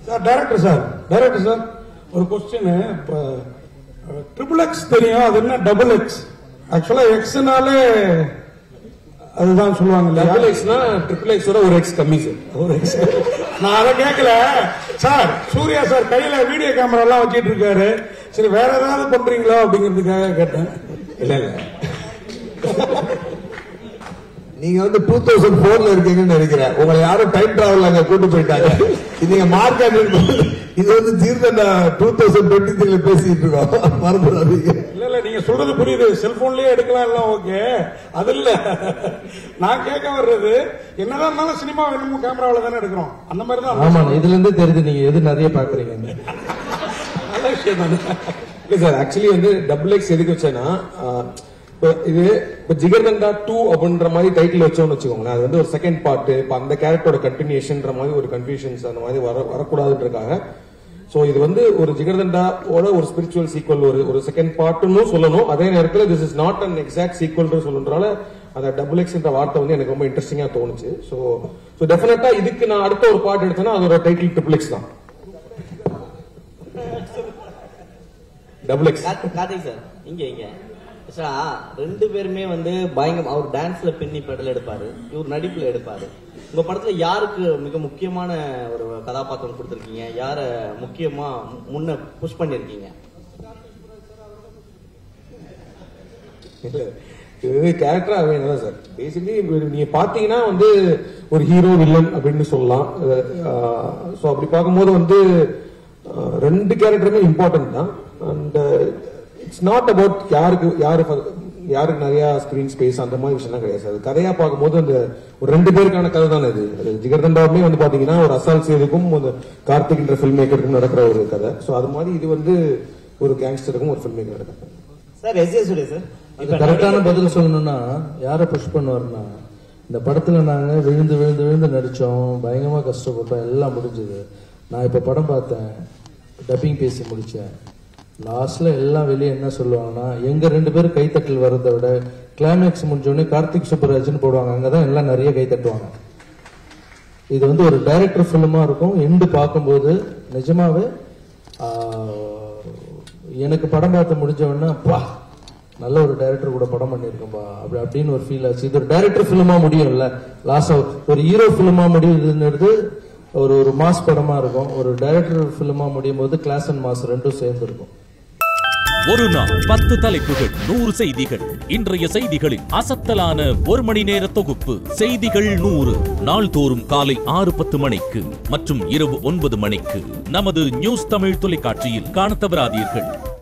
sir director sir director sir ஒரு question இப்போ triple X தெரியும் அது என்ன டபுள் எக்ஸ் ஆக்சுவலா எக்ஸ்னாலே அதுதான் சொல்லுவாங்க இல்லையா டபுள் எக்ஸ்னா ட்ரிபிள் எக்ஸோட ஒரு எக்ஸ் கம்மி சார் ஒரு எக்ஸ் நான் அதை கேட்கல சார் சூர்யா சார் கையில வீடியோ கேமரா எல்லாம் வச்சிட்டு இருக்காரு சரி வேற ஏதாவது பண்றீங்களா அப்படிங்கிறதுக்காக கேட்டேன் இல்ல இல்ல நீங்க வந்து டூ தௌசண்ட் போர்ல இருக்கீங்கன்னு நினைக்கிறேன் உங்களை யாரும் டைம் டிராவல் அங்க கூட்டு போயிட்டாங்க இது நீங்க மார்க் இது வந்து ஜீர்ண டூ தௌசண்ட் டுவெண்ட்டி த்ரீல பேசிட்டு இருக்கோம் மறந்துடாதீங்க இல்ல இல்ல நீங்க சொல்றது புரியுது செல்போன்லயே எடுக்கலாம் எல்லாம் ஓகே அது இல்ல நான் கேட்க வர்றது என்னதான் இருந்தாலும் சினிமா வேணுமோ கேமராவில தானே எடுக்கிறோம் அந்த மாதிரி தான் ஆமா இதுல இருந்து தெரியுது நீங்க எது நிறைய பாக்குறீங்க நல்ல விஷயம் தானே இல்ல சார் ஆக்சுவலி வந்து டபுள் எக்ஸ் எதுக்கு வச்சேன்னா ஆஹ், இப்போ இது இப்போ ஜிகர்தண்டா டூ அப்படின்ற மாதிரி டைட்டில் வச்சோம்னு வச்சுக்கோங்களேன் அது வந்து ஒரு செகண்ட் பார்ட் இப்போ அந்த கேரக்டரோட கண்டினியூஷன்ற மாதிரி ஒரு கன்ஃபியூஷன்ஸ் அந்த மாதிரி வர வரக்கூடாதுன்றக்காக ஸோ இது வந்து ஒரு ஜிகர்தண்டாவோட ஒரு ஸ்பிரிச்சுவல் சீக்வல் ஒரு ஒரு செகண்ட் பார்ட்னு சொல்லணும் அதே நேரத்தில் this is not an exact sequel சொல்லுறதுனால அந்த டபுள் எக்ஸ்ன்ற வார்த்தை வந்து எனக்கு ரொம்ப இன்ட்ரெஸ்டிங்கா தோணுச்சு ஸோ ஸோ டெஃபினட்டா இதுக்கு நான் அடுத்த ஒரு பார்ட் எடுத்தேன்னா அதோட டைட்டில் ட்ரிபிள் எக்ஸ் தான் double X Karthik Karthik sir இங்க இங்க ஆக்சுவலா ரெண்டு பேருமே வந்து பயங்கரம் அவர் டான்ஸ்ல பின்னி பெடல் எடுப்பாரு இவர் நடிப்புல எடுப்பாரு உங்க படத்துல யாருக்கு மிக முக்கியமான ஒரு கதாபாத்திரம் கொடுத்திருக்கீங்க யார முக்கியமா முன்ன புஷ் பண்ணிருக்கீங்க இல்ல, இது கேரக்டரா வேணும் சார் பேசிக்கலி நீங்க பாத்தீங்கன்னா வந்து ஒரு ஹீரோ வில்லன் அப்படின்னு சொல்லலாம் ஸோ அப்படி பார்க்கும்போது வந்து அஹ், ரெண்டு கேரக்டருமே இம்பார்ட்டன்ட் தான் அண்ட் இட்ஸ் நாட் அபவுட் யாருக்கு யாரு ஃப- யாருக்கு நிறைய ஸ்கிரீன் ஸ்பேஸ் அந்த மாதிரி விஷயம்லாம் கிடையாது சார் கதையா பார்க்கும்போது அந்த ஒரு ரெண்டு பேருக்கான கதை தானே இது அது ஜிகர்தண்டாவுமே வந்து பாத்தீங்கன்னா ஒரு அசால் சேதுக்கும் அந்த கார்த்திக்ன்ற ஃபில்ம் மேக்கருக்கும் நடக்கிற ஒரு கதை ஸோ அது மாதிரி இது வந்து ஒரு கேங்ஸ்டருக்கும் ஒரு ஃபில்ம் மேக்கர் நடக்கிற கதை sir S A Suresh sir அது கரெக்டான பதில் சொல்லணும்னா யாரை புஷ் பண்ணுவாருன்னா இந்த படத்துல நாங்க விழுந்து விழுந்து விழுந்து நடிச்சோம் பயங்கரமா கஷ்டப்பட்டோம் எல்லாம் முடிஞ்சது நான் இப்ப படம் பார்த்தேன் டப்பிங் பேசி முடிச்சேன் லாஸ்ட்ல எல்லாம் வெளியே என்ன சொல்லுவாங்கன்னா எங்க ரெண்டு பேரும் கைத்தட்டல் வர்றதை விட கிளைமேக்ஸ் முடிஞ்சோடனே கார்த்திக் சுப்பராஜன் போடுவாங்க அங்கதான் எல்லாம் நிறைய கை தட்டுவாங்க இது வந்து ஒரு டைரக்டர் ஃபிலிமா இருக்கும் எண்டு பார்க்கும்போது நிஜமாவே ஆஹ், எனக்கு படம் பார்த்து முடிஞ்ச உடனே அப்பா நல்ல ஒரு டைரக்டர் கூட படம் பண்ணிருக்கோம்பா அப்படி அப்படின்னு ஒரு ஃபீல் ஆச்சு இது ஒரு டைரக்டர் ஃபிலிமா முடியும்ல லாஸ்ட் ஒரு ஹீரோ ஃபிலிமா முடியுதுன்றது ஒரு ஒரு மாஸ் படமா இருக்கும் ஒரு டைரக்டர் ஃபிலிமா முடியும் போது கிளாஸ் அண்ட் மாஸ் ரெண்டும் சேர்ந்து இருக்கும் ஒரு நாள் பத்து தலைப்புகள் நூறு செய்திகள் இன்றைய செய்திகளின் அசத்தலான ஒரு மணி நேர தொகுப்பு செய்திகள் நூறு நாள்தோறும் காலை ஆறு பத்து மணிக்கு மற்றும் இரவு ஒன்பது மணிக்கு நமது நியூஸ் தமிழ் தொலைக்காட்சியில் காணத் தவறாதீர்கள்